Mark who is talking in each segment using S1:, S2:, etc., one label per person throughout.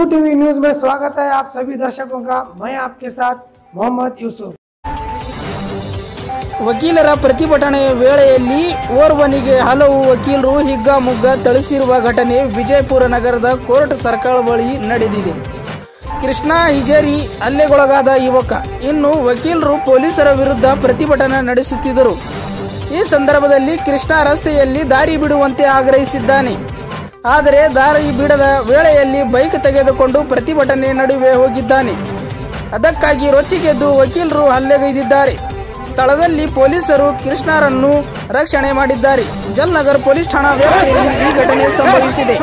S1: TV news में स्वागत है आप सभी दर्शकों का मैं आपके साथ मोहम्मद यूसुफ
S2: ವಕೀಲರ ಪ್ರತಿಭಟನೆಯ ವೇಳೆಯಲ್ಲಿ ಓರ್ವನಿಗೆ ಹಲವು ವಕೀಲರು ಹಿಗ್ಗಾಮುಗ್ಗ ಥಳಿಸಿರುವ ಘಟನೆ ವಿಜಯಪುರ ನಗರದ ಕೋರ್ಟ್ ಸರ್ಕಲ್ ಬಳಿ ನಡೆದಿದೆ ಕೃಷ್ಣ ಹಿಜೇರಿ ಹಲ್ಲೆಗೊಳಗಾದ ಯುವಕ ಇನ್ನು ವಕೀಲರು ಪೊಲೀಸರ ವಿರುದ್ಧ ಪ್ರತಿಭಟನೆ ನಡೆಸುತ್ತಿದ್ದರು ಈ ಸಂದರ್ಭದಲ್ಲಿ ಕೃಷ್ಣ ರಸ್ತೆಯಲ್ಲಿ ದಾರಿ ಬಿಡುವಂತೆ ಆಗ್ರಹಿಸಿದ್ದಾನೆ ಆದರೆ ದಾರಿ ಬಿಡದ ವೇಳೆಯಲ್ಲಿ ಬೈಕ್ ತೆಗೆದುಕೊಂಡು ಪ್ರತಿಭಟನೆ ನಡುವೆ ಹೋಗಿದ್ದಾನೆ ಅದಕ್ಕಾಗಿ ರೊಚ್ಚಿಗೆದ್ದು ವಕೀಲರು ಹಲ್ಲೆಗೈದಿದ್ದಾರೆ ಸ್ಥಳದಲ್ಲಿ ಪೊಲೀಸರು ಕೃಷ್ಣರನ್ನು ರಕ್ಷಣೆ ಮಾಡಿದ್ದಾರೆ ಜಲ್ನಗರ್ ಪೊಲೀಸ್ ಠಾಣಾ ವ್ಯಾಪ್ತಿಯಲ್ಲಿ ಈ ಘಟನೆ ಸಂಭವಿಸಿದೆ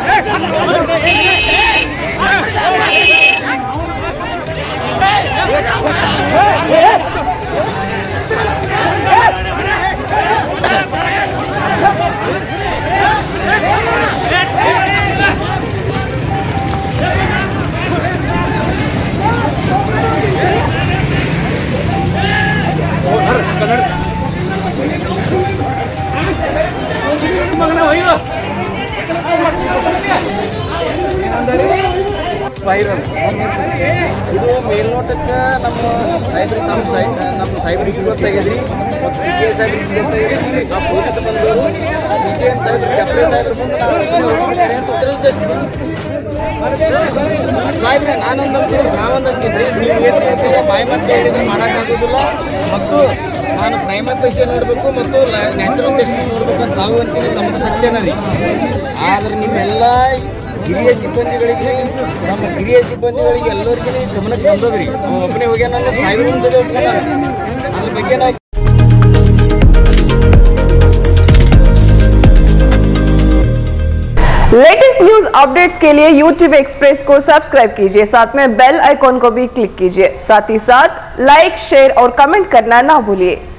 S3: ಬೈರದು ಇದು ಮೇಲ್ನೋಟಕ್ಕೆ ನಮ್ಮ ಸೈಬ್ರಿ ನಮ್ಮ ಸೈ ನಮ್ಮ ಸೈಬ್ರಿಗೆ ಗೊತ್ತಾಗಿದ್ರಿ ಮತ್ತು ಸಿ ಕೆ ಸಾಹೇಬ್ರಿಗೆ ಗೊತ್ತಾಗಿದ್ರಿ ಆ ಪೊಲೀಸ್ ಬಂದವರು ಸಿ ಕೆ ಎಮ್ ಸಾಹೇಬ್ರು ಕೆಪ್ರೆ ಸಾಹೇಬ್ರು ಬಂದು ನಾವು ಹೋಗ್ತಾರೆ ಅಂತ ಉತ್ತರದಲ್ಲಿ ಜಸ್ಟ್ ಸಾಹೇಬ್ರೆ ನಾನೊಂದು ಅಂತೀನಿ ನಾವೊಂದು ಅಂತೀನಿ ರೀ ನೀವು ಏನು ಹೇಳ್ತೀರ ಬಾಯಿ ಮತ್ತೆ ಹೇಳಿದ್ರೆ ಮಾಡೋಕ್ಕಾಗೋದಿಲ್ಲ ಮತ್ತು ನಾನು ಪ್ರೈಮ ಪೈಸೆ ನೋಡಬೇಕು ಮತ್ತು ನ್ಯಾಚುರಲ್ ಜಸ್ಟಿಸ್ ನೋಡ್ಬೇಕು ಅಂತ ತಾವು ಅಂತೀನಿ ನಮ್ಮದು ಸತ್ಯನ ರೀ ಆದ್ರೆ ನೀವೆಲ್ಲ ಹಿರಿಯ ಸಿಬ್ಬಂದಿಗಳಿಗೆ ನಮ್ಮ ಹಿರಿಯ ಸಿಬ್ಬಂದಿಗಳಿಗೆ ಎಲ್ಲರಿಗೂ ಗಮನಕ್ಕೆ ಬಂದದ್ರಿ ಅವ ಒಬ್ಬನೇ ಹೋಗ್ಯಾನ ನಾನು ಸಾವಿರ ಒಂದ್ಸತಿ ಒಪ್ಕೊಂಡ ಅದ್ರ ಬಗ್ಗೆ ನಾವು
S4: लेटेस्ट न्यूज अपडेट्स के लिए YouTube एक्सप्रेस को सब्सक्राइब कीजिए साथ में बेल आइकॉन को भी क्लिक कीजिए साथ ही साथ लाइक शेयर और कमेंट करना ना भूलिए